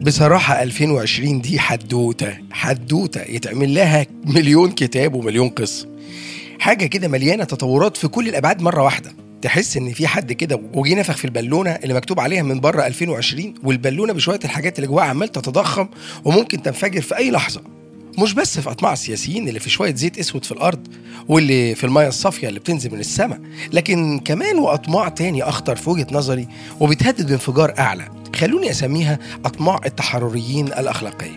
بصراحة 2020 دي حدوتة حدوتة يتعمل لها مليون كتاب ومليون قصة حاجة كده مليانة تطورات في كل الأبعاد مرة واحدة تحس ان في حد كده وجي نفخ في البالونه اللي مكتوب عليها من بره 2020 والبالونه بشويه الحاجات اللي جواها عمال تتضخم وممكن تنفجر في اي لحظه مش بس في اطماع السياسيين اللي في شويه زيت اسود في الارض واللي في الميه الصافيه اللي بتنزل من السماء لكن كمان واطماع تاني اخطر في وجهه نظري وبتهدد بانفجار اعلى خلوني اسميها اطماع التحرريين الاخلاقيه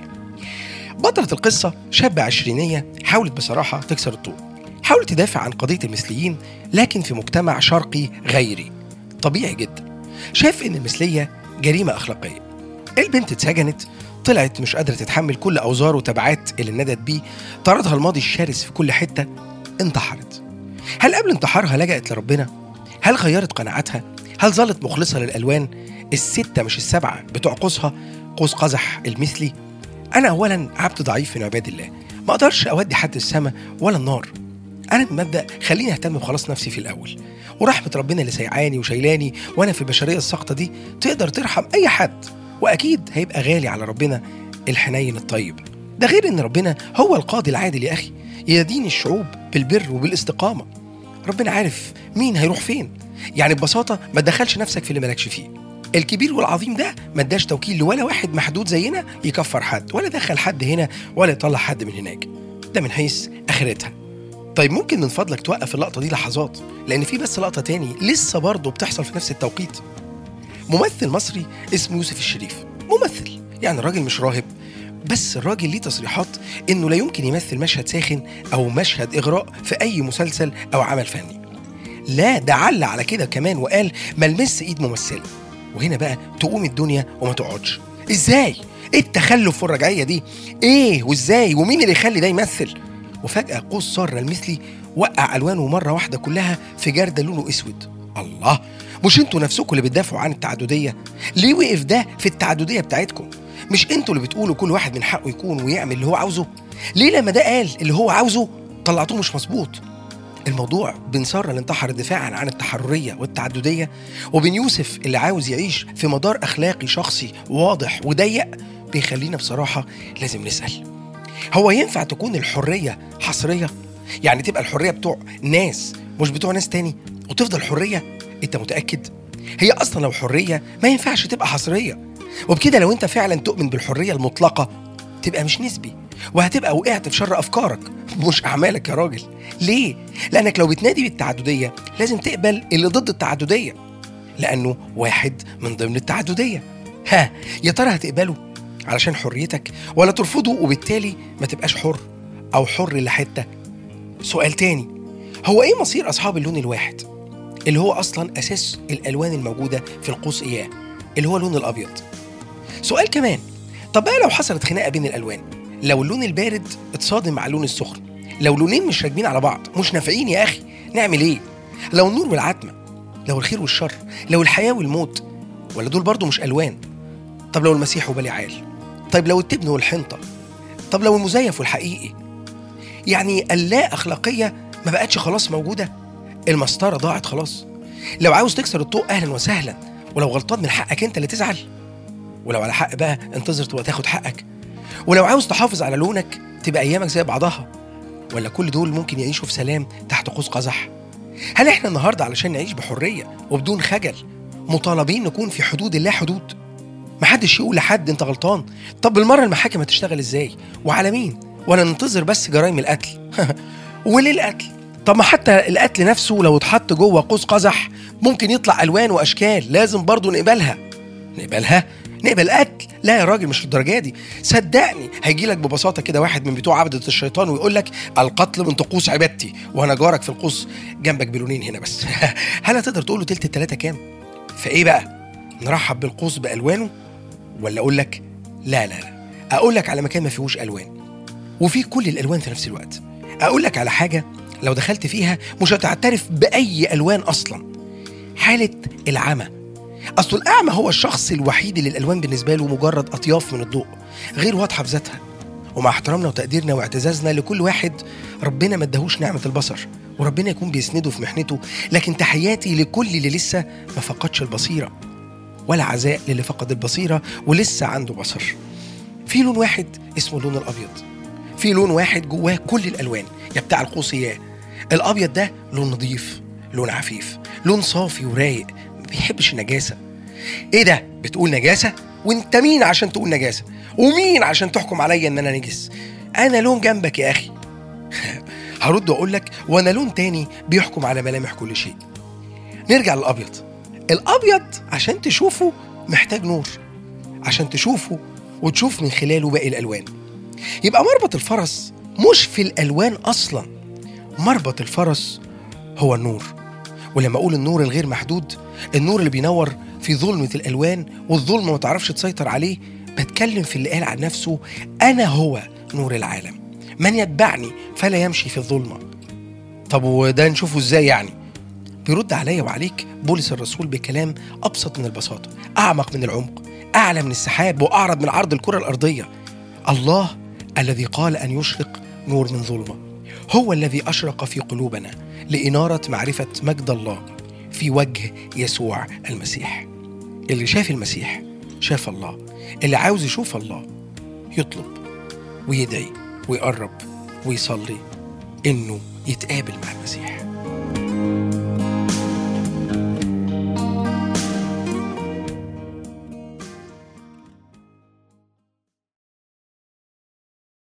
بطلة القصة شابة عشرينية حاولت بصراحة تكسر الطوب حاولت تدافع عن قضية المثليين لكن في مجتمع شرقي غيري طبيعي جدا شاف ان المثلية جريمة أخلاقية البنت اتسجنت طلعت مش قادرة تتحمل كل أوزار وتبعات اللي ندت بيه طردها الماضي الشرس في كل حتة انتحرت هل قبل انتحارها لجأت لربنا؟ هل غيرت قناعاتها؟ هل ظلت مخلصة للألوان؟ الستة مش السبعة بتوع قوسها قوس قزح المثلي أنا أولا عبد ضعيف من عباد الله ما أقدرش أودي حد السماء ولا النار أنا بمبدأ خليني أهتم بخلاص نفسي في الأول ورحمة ربنا اللي سيعاني وشايلاني وأنا في البشرية الساقطة دي تقدر ترحم أي حد واكيد هيبقى غالي على ربنا الحنين الطيب ده غير ان ربنا هو القاضي العادل يا اخي يدين الشعوب بالبر وبالاستقامه ربنا عارف مين هيروح فين يعني ببساطه ما تدخلش نفسك في اللي مالكش فيه الكبير والعظيم ده ما اداش توكيل لولا واحد محدود زينا يكفر حد ولا دخل حد هنا ولا يطلع حد من هناك ده من حيث اخرتها طيب ممكن من فضلك توقف اللقطه دي لحظات لان في بس لقطه تاني لسه برضه بتحصل في نفس التوقيت ممثل مصري اسمه يوسف الشريف ممثل يعني الراجل مش راهب بس الراجل ليه تصريحات انه لا يمكن يمثل مشهد ساخن او مشهد اغراء في اي مسلسل او عمل فني لا ده عل على كده كمان وقال ملمس ايد ممثله وهنا بقى تقوم الدنيا وما تقعدش ازاي ايه التخلف والرجعيه دي ايه وازاي ومين اللي يخلي ده يمثل وفجاه قوس ساره المثلي وقع الوانه مره واحده كلها في جرده لونه اسود الله مش انتوا نفسكم اللي بتدافعوا عن التعدديه ليه وقف ده في التعدديه بتاعتكم مش انتوا اللي بتقولوا كل واحد من حقه يكون ويعمل اللي هو عاوزه ليه لما ده قال اللي هو عاوزه طلعتوه مش مظبوط الموضوع بين ساره اللي انتحرت دفاعا عن التحرريه والتعدديه وبين يوسف اللي عاوز يعيش في مدار اخلاقي شخصي واضح وضيق بيخلينا بصراحه لازم نسال هو ينفع تكون الحريه حصريه يعني تبقى الحريه بتوع ناس مش بتوع ناس تاني وتفضل حريه انت متاكد هي اصلا لو حريه ما ينفعش تبقى حصريه وبكده لو انت فعلا تؤمن بالحريه المطلقه تبقى مش نسبي وهتبقى وقعت في شر افكارك مش اعمالك يا راجل ليه لانك لو بتنادي بالتعدديه لازم تقبل اللي ضد التعدديه لانه واحد من ضمن التعدديه ها يا ترى هتقبله علشان حريتك ولا ترفضه وبالتالي ما تبقاش حر او حر لحته سؤال تاني هو ايه مصير اصحاب اللون الواحد اللي هو اصلا اساس الالوان الموجوده في القوس اياه اللي هو اللون الابيض سؤال كمان طب بقى لو حصلت خناقه بين الالوان لو اللون البارد اتصادم مع اللون السخن لو لونين مش راكبين على بعض مش نافعين يا اخي نعمل ايه لو النور والعتمه لو الخير والشر لو الحياه والموت ولا دول برضو مش الوان طب لو المسيح وبليعال طيب لو التبن والحنطه طب لو المزيف والحقيقي يعني اللا اخلاقيه ما بقتش خلاص موجوده المسطره ضاعت خلاص لو عاوز تكسر الطوق اهلا وسهلا ولو غلطان من حقك انت اللي تزعل ولو على حق بقى انتظر تبقى تاخد حقك ولو عاوز تحافظ على لونك تبقى ايامك زي بعضها ولا كل دول ممكن يعيشوا في سلام تحت قوس قزح هل احنا النهارده علشان نعيش بحريه وبدون خجل مطالبين نكون في حدود اللا حدود محدش يقول لحد انت غلطان طب بالمره المحاكم هتشتغل ازاي وعلى مين ولا ننتظر بس جرائم القتل وليه القتل طب ما حتى القتل نفسه لو اتحط جوه قوس قزح ممكن يطلع الوان واشكال لازم برضه نقبلها نقبلها نقبل قتل لا يا راجل مش للدرجه دي صدقني هيجي لك ببساطه كده واحد من بتوع عبده الشيطان ويقول لك القتل من طقوس عبادتي وانا جارك في القوس جنبك بلونين هنا بس هل هتقدر تقول له تلت التلاته كام فايه بقى نرحب بالقوس بالوانه ولا اقول لك لا لا لا اقول لك على مكان ما فيهوش الوان وفي كل الالوان في نفس الوقت اقول لك على حاجه لو دخلت فيها مش هتعترف باي الوان اصلا حاله العمى اصل الاعمى هو الشخص الوحيد اللي الالوان بالنسبه له مجرد اطياف من الضوء غير واضحه في ذاتها ومع احترامنا وتقديرنا واعتزازنا لكل واحد ربنا ما اداهوش نعمه البصر وربنا يكون بيسنده في محنته لكن تحياتي لكل اللي لسه ما فقدش البصيره ولا عزاء للي فقد البصيرة ولسه عنده بصر في لون واحد اسمه اللون الأبيض في لون واحد جواه كل الألوان يا بتاع القوسياه الأبيض ده لون نظيف لون عفيف لون صافي ورايق ما بيحبش النجاسة ايه ده بتقول نجاسة وانت مين عشان تقول نجاسة ومين عشان تحكم عليا ان انا نجس انا لون جنبك يا اخي هرد واقول لك وانا لون تاني بيحكم على ملامح كل شيء نرجع للابيض الابيض عشان تشوفه محتاج نور عشان تشوفه وتشوف من خلاله باقي الالوان يبقى مربط الفرس مش في الالوان اصلا مربط الفرس هو النور ولما اقول النور الغير محدود النور اللي بينور في ظلمه الالوان والظلمه ما تعرفش تسيطر عليه بتكلم في اللي قال عن نفسه انا هو نور العالم من يتبعني فلا يمشي في الظلمه طب وده نشوفه ازاي يعني بيرد عليا وعليك بولس الرسول بكلام ابسط من البساطه اعمق من العمق اعلى من السحاب واعرض من عرض الكره الارضيه الله الذي قال ان يشرق نور من ظلمه هو الذي اشرق في قلوبنا لاناره معرفه مجد الله في وجه يسوع المسيح اللي شاف المسيح شاف الله اللي عاوز يشوف الله يطلب ويدعي ويقرب ويصلي انه يتقابل مع المسيح